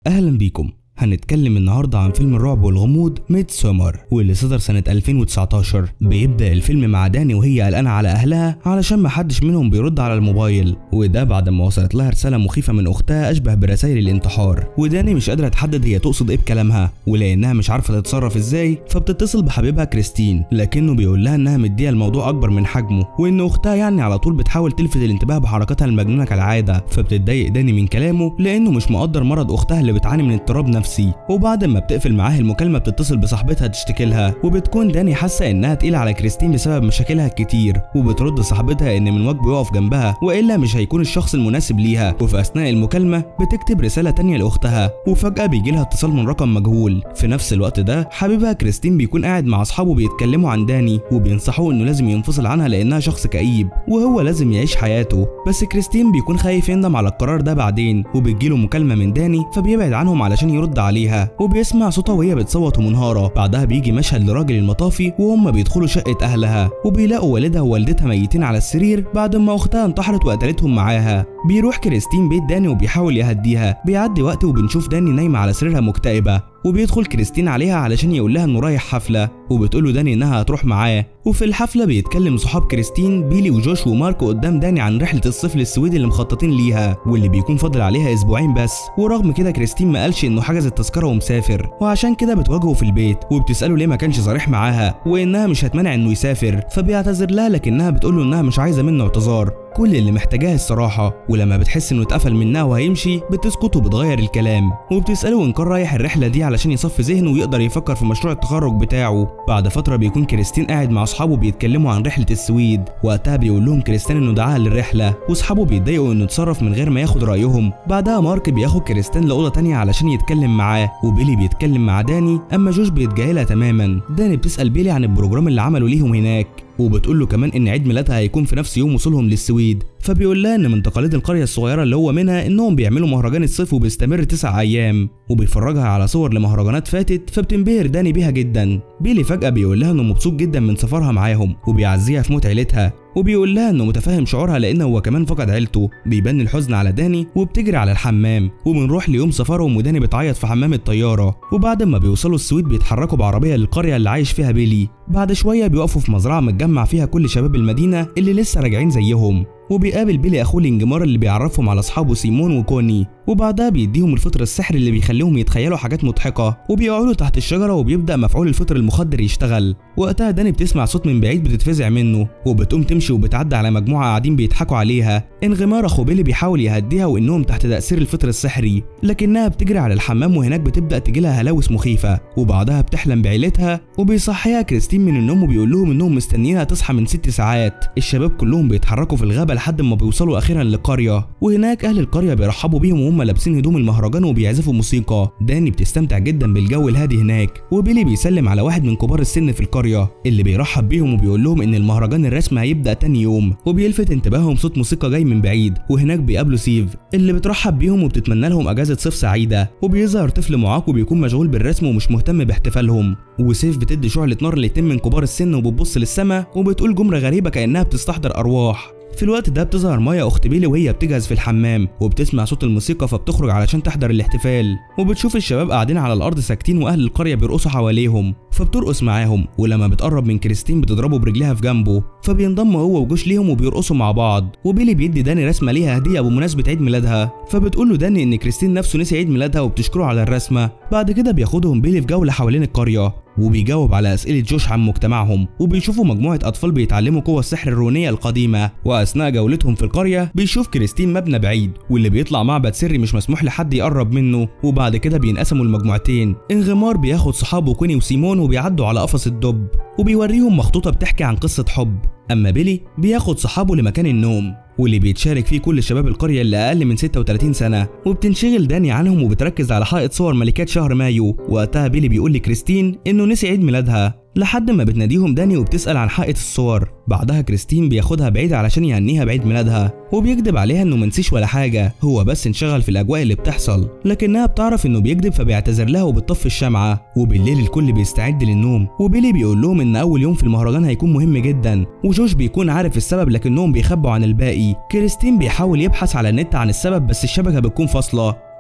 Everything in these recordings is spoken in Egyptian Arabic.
أهلا بيكم هنتكلم النهاردة عن فيلم الرعب والغموض ميد سومر واللي صدر سنة 2019 بيبدأ الفيلم مع داني وهي قلقانة على أهلها علشان محدش منهم بيرد على الموبايل وده بعد ما وصلت لها رسالة مخيفة من أختها أشبه برسائل الانتحار وداني مش قادرة تحدد هي تقصد إيه بكلامها ولأنها مش عارفة تتصرف إزاي فبتتصل بحبيبها كريستين لكنه بيقول لها إنها مدية الموضوع أكبر من حجمه وإن أختها يعني على طول بتحاول تلفت الانتباه بحركاتها المجنونة كالعادة فبتتضايق داني من كلامه لأنه مش مقدر مرض أختها اللي بتعاني من اضطراب نفسي وبعد ما بتقفل معاه المكالمة بتتصل بصاحبتها تشتكي لها وبتكون داني حاسة إنها تقيلة على كريستين بسبب مشاكلها الكتير وبترد صاحبتها إن من واجبه يقف جنبها وإلا مش هيكون الشخص المناسب ليها وفي أثناء المكالمة بتكتب رسالة تانية لأختها وفجأة بيجي لها اتصال من رقم مجهول في نفس الوقت ده حبيبها كريستين بيكون قاعد مع أصحابه بيتكلموا عن داني وبينصحوه إنه لازم ينفصل عنها لأنها شخص كئيب وهو لازم يعيش حياته بس كريستين بيكون خايف يندم على القرار ده بعدين وبتجيله مكالمة من داني فبيبعد عنهم علشان يرد عليها وبيسمع صوتها وهي بتصوت ومنهارة بعدها بيجي مشهد لراجل المطافي وهم بيدخلوا شقة أهلها وبيلاقوا والدها ووالدتها ميتين على السرير بعد ما أختها انتحرت وقتلتهم معاها بيروح كريستين بيت داني وبيحاول يهديها بيعدي وقت وبنشوف داني نايمة على سريرها مكتئبة وبيدخل كريستين عليها علشان يقول لها انه رايح حفله وبتقول له داني انها هتروح معاه وفي الحفله بيتكلم صحاب كريستين بيلي وجوش ومارك قدام داني عن رحله الصيف للسويد اللي مخططين ليها واللي بيكون فاضل عليها اسبوعين بس ورغم كده كريستين ما قالش انه حجز التذكره ومسافر وعشان كده بتواجهه في البيت وبتساله ليه ما كانش صريح معاها وانها مش هتمنع انه يسافر فبيعتذر لها لكنها بتقول له انها مش عايزه منه اعتذار كل اللي محتاجاه الصراحة ولما بتحس انه اتقفل منها وهيمشي بتسكت وبتغير الكلام وبتسأله ان كان رايح الرحلة دي علشان يصفي ذهنه ويقدر يفكر في مشروع التخرج بتاعه بعد فترة بيكون كريستين قاعد مع اصحابه بيتكلموا عن رحلة السويد وقتها بيقول لهم كريستين انه دعاها للرحلة واصحابه بيتضايقوا انه اتصرف من غير ما ياخد رأيهم بعدها مارك بياخد كريستين لأوضة تانية علشان يتكلم معاه وبيلي بيتكلم مع داني اما جوش بيتجاهلها تماما داني بتسأل بيلي عن البروجرام اللي عملوا ليهم هناك وبتقول له كمان ان عيد ميلادها هيكون في نفس يوم وصولهم للسويد فبيقول لها ان من تقاليد القريه الصغيره اللي هو منها انهم بيعملوا مهرجان الصيف وبيستمر تسع ايام وبيفرجها على صور لمهرجانات فاتت فبتنبهر داني بيها جدا بيلي فجاه بيقول لها انه مبسوط جدا من سفرها معاهم وبيعزيها في موت عيلتها وبيقول لها انه متفاهم شعورها لانه هو كمان فقد عيلته بيبان الحزن على داني وبتجري على الحمام وبنروح ليوم سفرهم وداني بتعيط في حمام الطياره وبعد ما بيوصلوا السويد بيتحركوا بعربيه للقريه اللي عايش فيها بيلي بعد شويه بيقفوا في مزرعه متجمع فيها كل شباب المدينه اللي لسه راجعين زيهم وبيقابل بيلي اخوه الانجمار اللي بيعرفهم على اصحابه سيمون وكوني وبعدها بيديهم الفطر السحري اللي بيخليهم يتخيلوا حاجات مضحكه وبيقعدوا تحت الشجره وبيبدا مفعول الفطر المخدر يشتغل وقتها داني بتسمع صوت من بعيد بتتفزع منه وبتقوم تمشي وبتعدي على مجموعه قاعدين بيضحكوا عليها انغمار اخو بيلي بيحاول يهديها وانهم تحت تاثير الفطر السحري لكنها بتجري على الحمام وهناك بتبدا تجيلها هلاوس مخيفه وبعدها بتحلم بعيلتها وبيصحيها كريستين من النوم وبيقول لهم انهم مستنيينها تصحى من ست ساعات الشباب كلهم بيتحركوا في الغابه لحد ما بيوصلوا اخيرا للقريه وهناك اهل القريه بيرحبوا بيهم وهم لابسين هدوم المهرجان وبيعزفوا موسيقى داني بتستمتع جدا بالجو الهادي هناك وبيلي بيسلم على واحد من كبار السن في القريه اللي بيرحب بيهم وبيقول لهم ان المهرجان الرسمي هيبدا تاني يوم وبيلفت انتباههم صوت موسيقى جاي من بعيد وهناك بيقابلوا سيف اللي بترحب بيهم وبتتمنى لهم اجازه صيف سعيده وبيظهر طفل معاق وبيكون مشغول بالرسم ومش مهتم باحتفالهم وسيف بتدي شعله نار لاتنين من كبار السن وبتبص للسما وبتقول جمله غريبه كانها بتستحضر ارواح في الوقت ده بتظهر مايا اخت بيلي وهي بتجهز في الحمام وبتسمع صوت الموسيقى فبتخرج علشان تحضر الاحتفال وبتشوف الشباب قاعدين على الارض ساكتين واهل القريه بيرقصوا حواليهم فبترقص معاهم ولما بتقرب من كريستين بتضربه برجلها في جنبه فبينضم هو وجوش ليهم وبيرقصوا مع بعض وبيلي بيدي داني رسمه ليها هديه بمناسبه عيد ميلادها فبتقول له داني ان كريستين نفسه نسي عيد ميلادها وبتشكره على الرسمه بعد كده بياخدهم بيلي في جوله حوالين القريه وبيجاوب على أسئلة جوش عن مجتمعهم وبيشوفوا مجموعة أطفال بيتعلموا قوة السحر الرونية القديمة وأثناء جولتهم في القرية بيشوف كريستين مبنى بعيد واللي بيطلع معبد سري مش مسموح لحد يقرب منه وبعد كده بينقسموا المجموعتين انغمار بياخد صحابه كوني وسيمون وبيعدوا على قفص الدب وبيوريهم مخطوطة بتحكي عن قصة حب أما بيلي بياخد صحابه لمكان النوم واللي بيتشارك فيه كل شباب القرية اللي أقل من 36 سنة وبتنشغل داني عنهم وبتركز على حائط صور ملكات شهر مايو وقتها بيلي بيقول لكريستين إنه نسي عيد ميلادها لحد ما بتناديهم داني وبتسأل عن حائط الصور بعدها كريستين بياخدها بعيد علشان يهنيها بعيد ميلادها وبيكذب عليها انه منسيش ولا حاجة هو بس انشغل في الاجواء اللي بتحصل لكنها بتعرف انه بيكذب فبيعتذر لها وبتطفي الشمعة وبالليل الكل بيستعد للنوم وبيلي بيقول لهم ان اول يوم في المهرجان هيكون مهم جدا وجوش بيكون عارف السبب لكنهم بيخبوا عن الباقي كريستين بيحاول يبحث على النت عن السبب بس الشبكة بتكون فاصلة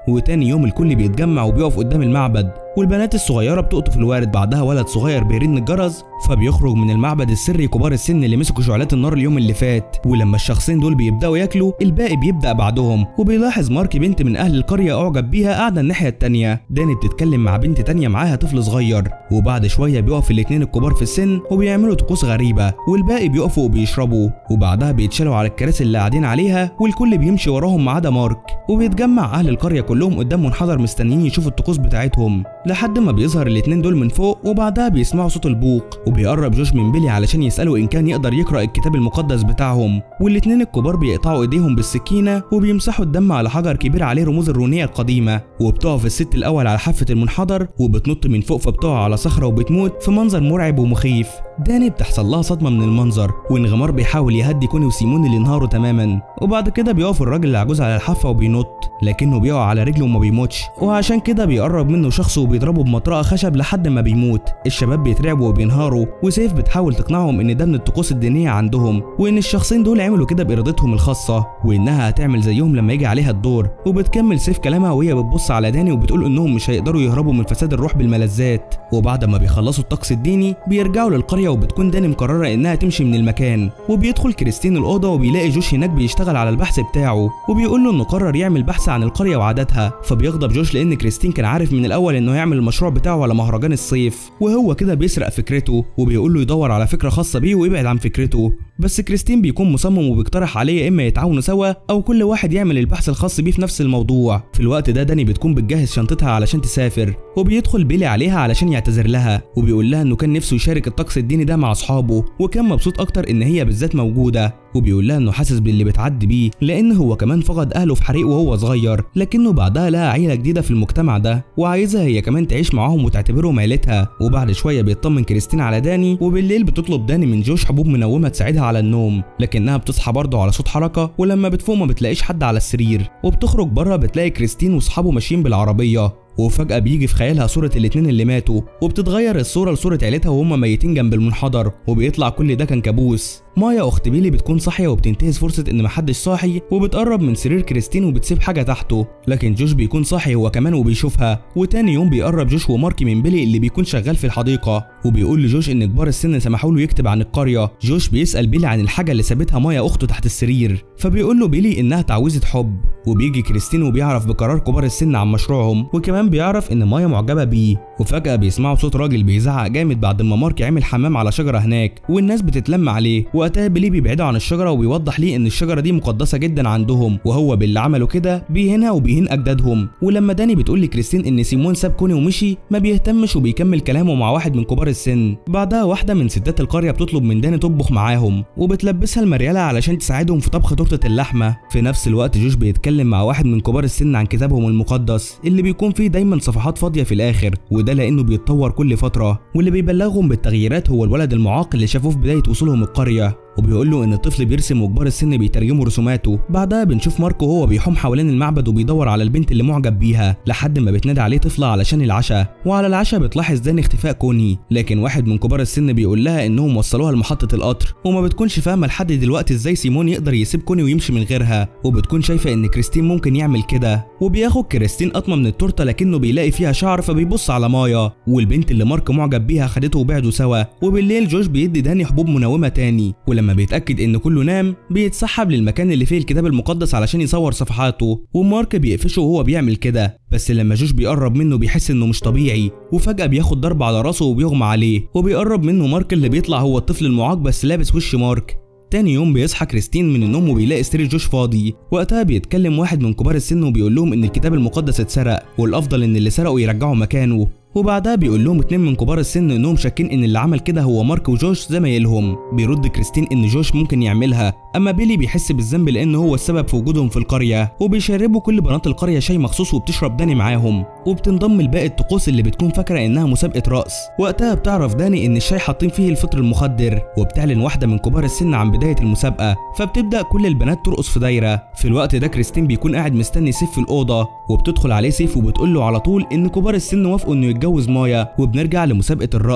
وتاني يوم الكل بيتجمع وبيقف قدام المعبد والبنات الصغيرة بتقطف الوارد بعدها ولد صغير بيرن الجرس فبيخرج من المعبد السري كبار السن اللي مسكوا شعلات النار اليوم اللي فات ولما الشخصين دول بيبدأوا ياكلوا الباقي بيبدأ بعدهم وبيلاحظ مارك بنت من أهل القرية أعجب بيها قاعدة الناحية التانية داني بتتكلم مع بنت تانية معاها طفل صغير وبعد شوية بيقف الاتنين الكبار في السن وبيعملوا طقوس غريبة والباقي بيقفوا وبيشربوا وبعدها بيتشالوا على الكراسي اللي قاعدين عليها والكل بيمشي وراهم ما عدا مارك وبيتجمع أهل القرية كلهم قدام منحدر مستنيين يشوفوا الطقوس بتاعتهم لحد ما بيظهر الاتنين دول من فوق وبعدها بيسمعوا صوت البوق وبيقرب جوش من بيلي علشان يسأله إن كان يقدر يقرأ الكتاب المقدس بتاعهم والاتنين الكبار بيقطعوا إيديهم بالسكينة وبيمسحوا الدم على حجر كبير عليه رموز الرونية القديمة وبتقف الست الأول على حافة المنحدر وبتنط من فوق فبتقع على صخرة وبتموت في منظر مرعب ومخيف داني بتحصل لها صدمة من المنظر وانغمار بيحاول يهدي كوني وسيمون اللي انهاروا تماما وبعد كده بيقف الراجل العجوز على الحافة وبينط لكنه بيقع على رجله وما بيموتش وعشان كده بيقرب منه شخص وبيضربه بمطرقة خشب لحد ما بيموت الشباب بيترعبوا وبينهاروا وسيف بتحاول تقنعهم ان ده من الطقوس الدينية عندهم وان الشخصين دول عملوا كده بارادتهم الخاصة وانها هتعمل زيهم لما يجي عليها الدور وبتكمل سيف كلامها وهي بتبص على داني وبتقول انهم مش هيقدروا يهربوا من فساد الروح بالملذات وبعد ما بيخلصوا الطقس الديني بيرجعوا للقرية وبتكون داني مقررة انها تمشي من المكان وبيدخل كريستين الأوضة وبيلاقي جوش هناك بيشتغل على البحث بتاعه وبيقول له انه قرر يعمل بحث عن القرية وعاداتها فبيغضب جوش لان كريستين كان عارف من الاول انه هيعمل المشروع بتاعه على مهرجان الصيف وهو كده بيسرق فكرته وبيقول له يدور على فكرة خاصة بيه ويبعد عن فكرته بس كريستين بيكون مصمم وبيقترح عليه يا اما يتعاونوا سوا او كل واحد يعمل البحث الخاص بيه في نفس الموضوع في الوقت ده داني بتكون بتجهز شنطتها علشان تسافر وبيدخل بيلي عليها علشان يعتذر لها وبيقول لها انه كان نفسه يشارك الطقس الديني ده مع اصحابه وكان مبسوط اكتر ان هي بالذات موجوده وبيقول لها انه حاسس باللي بتعدي بيه لان هو كمان فقد اهله في حريق وهو صغير لكنه بعدها لها عيله جديده في المجتمع ده وعايزها هي كمان تعيش معاهم وتعتبرهم عيلتها وبعد شويه بيطمن كريستين على داني وبالليل بتطلب داني من جوش حبوب منومه تساعدها على النوم لكنها بتصحى برضه على صوت حركه ولما بتفوق ما بتلاقيش حد على السرير وبتخرج بره بتلاقي كريستين واصحابه ماشيين بالعربيه وفجأة بيجي في خيالها صورة الاتنين اللي ماتوا وبتتغير الصورة لصورة عيلتها وهم ميتين جنب المنحدر وبيطلع كل ده كان كابوس مايا اخت بيلي بتكون صاحية وبتنتهز فرصة ان محدش صاحي وبتقرب من سرير كريستين وبتسيب حاجة تحته لكن جوش بيكون صاحي هو كمان وبيشوفها وتاني يوم بيقرب جوش ومارك من بيلي اللي بيكون شغال في الحديقة وبيقول لجوش ان كبار السن سمحوا له يكتب عن القرية جوش بيسأل بيلي عن الحاجة اللي سابتها مايا اخته تحت السرير فبيقول له بيلي انها تعويذة حب وبيجي كريستين وبيعرف بقرار كبار السن عن مشروعهم وكمان بيعرف ان مايا معجبة بيه وفجأة بيسمعوا صوت راجل بيزعق جامد بعد ما مارك عمل حمام على شجرة هناك والناس بتتلم عليه وقتها بيلي بيبعده عن الشجرة وبيوضح ليه ان الشجرة دي مقدسة جدا عندهم وهو باللي عمله كده بيهينها وبيهين اجدادهم ولما داني بتقول لكريستين ان سيمون ساب كوني ومشي ما بيهتمش وبيكمل كلامه مع واحد من كبار السن بعدها واحدة من ستات القرية بتطلب من داني تطبخ معاهم وبتلبسها المريالة علشان تساعدهم في طبخ تورتة اللحمة في نفس الوقت جوش بيتكلم مع واحد من كبار السن عن كتابهم المقدس اللي بيكون فيه دايما صفحات فاضية في الاخر وده لانه بيتطور كل فترة واللي بيبلغهم بالتغييرات هو الولد المعاق اللي شافوه في بداية وصولهم القرية وبيقول له ان الطفل بيرسم وكبار السن بيترجموا رسوماته بعدها بنشوف ماركو وهو بيحوم حوالين المعبد وبيدور على البنت اللي معجب بيها لحد ما بتنادي عليه طفله علشان العشاء وعلى العشاء بتلاحظ داني اختفاء كوني لكن واحد من كبار السن بيقول لها انهم وصلوها لمحطه القطر وما بتكونش فاهمه لحد دلوقتي ازاي سيمون يقدر يسيب كوني ويمشي من غيرها وبتكون شايفه ان كريستين ممكن يعمل كده وبياخد كريستين قطمه من التورته لكنه بيلاقي فيها شعر فبيبص على مايا والبنت اللي مارك معجب بيها خدته وبعدوا سوا وبالليل جوش بيدي داني حبوب منومه تاني ولما بيتاكد ان كله نام بيتسحب للمكان اللي فيه الكتاب المقدس علشان يصور صفحاته ومارك بيقفشه وهو بيعمل كده بس لما جوش بيقرب منه بيحس انه مش طبيعي وفجأة بياخد ضربة على راسه وبيغمى عليه وبيقرب منه مارك اللي بيطلع هو الطفل المعاق بس لابس وش مارك تاني يوم بيصحى كريستين من النوم وبيلاقي سرير جوش فاضي وقتها بيتكلم واحد من كبار السن وبيقول لهم ان الكتاب المقدس اتسرق والافضل ان اللي سرقه يرجعه مكانه وبعدها بيقول لهم اتنين من كبار السن انهم شاكين ان اللي عمل كده هو مارك وجوش زمايلهم بيرد كريستين ان جوش ممكن يعملها اما بيلي بيحس بالذنب لان هو السبب في وجودهم في القريه وبيشربوا كل بنات القريه شاي مخصوص وبتشرب داني معاهم وبتنضم لباقي الطقوس اللي بتكون فاكره انها مسابقه رقص وقتها بتعرف داني ان الشاي حاطين فيه الفطر المخدر وبتعلن واحده من كبار السن عن بدايه المسابقه فبتبدا كل البنات ترقص في دايره في الوقت ده كريستين بيكون قاعد مستني سيف في الاوضه وبتدخل عليه سيف وبتقول له على طول ان كبار السن وافقوا انه يتجوز مايا وبنرجع لمسابقه الرقص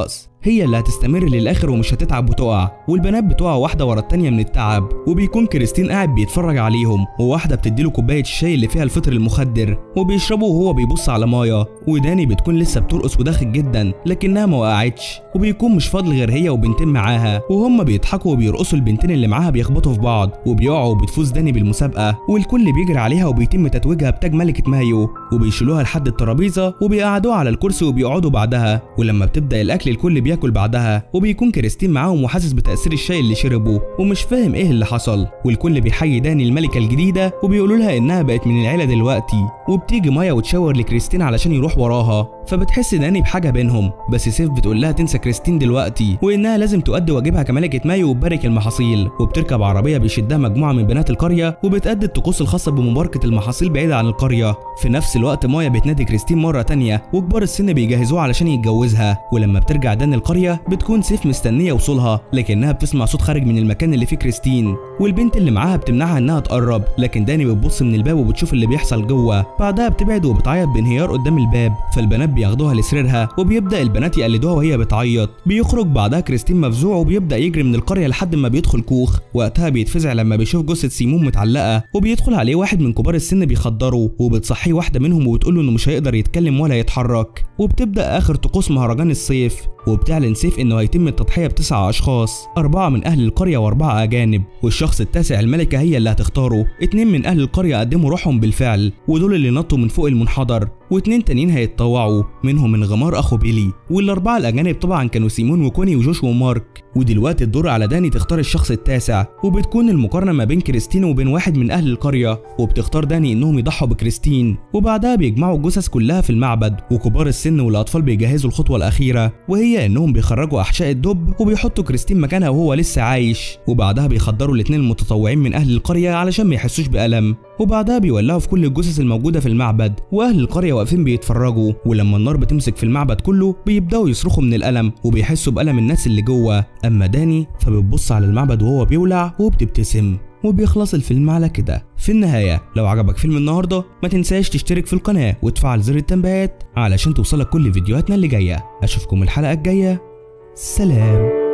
هي اللي هتستمر للاخر ومش هتتعب وتقع والبنات بتقع واحده ورا التانيه من التعب وبيكون كريستين قاعد بيتفرج عليهم وواحده بتديله كوبايه الشاي اللي فيها الفطر المخدر وبيشربه وهو بيبص على مايا وداني بتكون لسه بترقص وداخل جدا لكنها ما وقعتش وبيكون مش فاضل غير هي وبنتين معاها وهم بيضحكوا وبيرقصوا البنتين اللي معاها بيخبطوا في بعض وبيقعوا وبتفوز داني بالمسابقه والكل بيجري عليها وبيتم تتويجها بتاج ملكه مايو وبيشيلوها لحد الترابيزه وبيقعدوها على الكرسي وبيقعدوا بعدها ولما بتبدا الاكل الكل بياكل بعدها وبيكون كريستين معاهم وحاسس بتاثير الشاي اللي شربه ومش فاهم ايه اللي حصل والكل بيحيي داني الملكه الجديده وبيقولوا لها انها بقت من العيله دلوقتي وبتيجي مايا وتشاور لكريستين علشان يروح وراها فبتحس داني بحاجه بينهم بس سيف بتقول لها تنسى كريستين دلوقتي وانها لازم تؤدي واجبها كملكه مايو وتبارك المحاصيل وبتركب عربيه بيشدها مجموعه من بنات القريه وبتأدي الطقوس الخاصه بمباركه المحاصيل بعيده عن القريه في نفس الوقت مايا بتنادي كريستين مره تانية وكبار السن بيجهزوها علشان يتجوزها ولما بترجع داني القريه بتكون سيف مستنيه وصولها لكنها بتسمع صوت خارج من المكان اللي فيه كريستين والبنت اللي معاها بتمنعها انها تقرب لكن داني بتبص من الباب وبتشوف اللي بيحصل جوه بعدها بتبعد وبتعيط بانهيار قدام الباب فالبنات بياخدوها لسريرها وبيبدا البنات يقلدوها وهي بتعيط بيخرج بعدها كريستين مفزوع وبيبدا يجري من القريه لحد ما بيدخل كوخ وقتها بيتفزع لما بيشوف جثه سيمون متعلقه وبيدخل عليه واحد من كبار السن بيخدره وبتصحيه واحده منهم وبتقول له انه مش هيقدر يتكلم ولا يتحرك وبتبدا اخر طقوس مهرجان الصيف وبتعلن سيف انه هيتم التضحيه بتسع اشخاص اربعه من اهل القريه واربعه اجانب والشخص التاسع الملكه هي اللي هتختاره اتنين من اهل القريه قدموا روحهم بالفعل ودول اللي نطوا من فوق المنحدر واتنين تانيين هيتطوعوا منهم من غمار اخو بيلي والاربعه الاجانب طبعا كانوا سيمون وكوني وجوش ومارك ودلوقتي الدور على داني تختار الشخص التاسع وبتكون المقارنه ما بين كريستين وبين واحد من اهل القريه وبتختار داني انهم يضحوا بكريستين وبعدها بيجمعوا الجثث كلها في المعبد وكبار السن والاطفال بيجهزوا الخطوه الاخيره وهي انهم بيخرجوا احشاء الدب وبيحطوا كريستين مكانها وهو لسه عايش وبعدها بيخدروا الاثنين المتطوعين من اهل القريه علشان ما يحسوش بالم وبعدها بيولعوا في كل الجثث الموجوده في المعبد واهل القريه واقفين بيتفرجوا ولما النار بتمسك في المعبد كله بيبداوا يصرخوا من الالم وبيحسوا بالم الناس اللي جوه اما داني فبتبص على المعبد وهو بيولع وبتبتسم وبيخلص الفيلم على كده في النهاية لو عجبك فيلم النهاردة ما تنساش تشترك في القناة وتفعل زر التنبيهات علشان توصلك كل فيديوهاتنا اللي جاية أشوفكم الحلقة الجاية سلام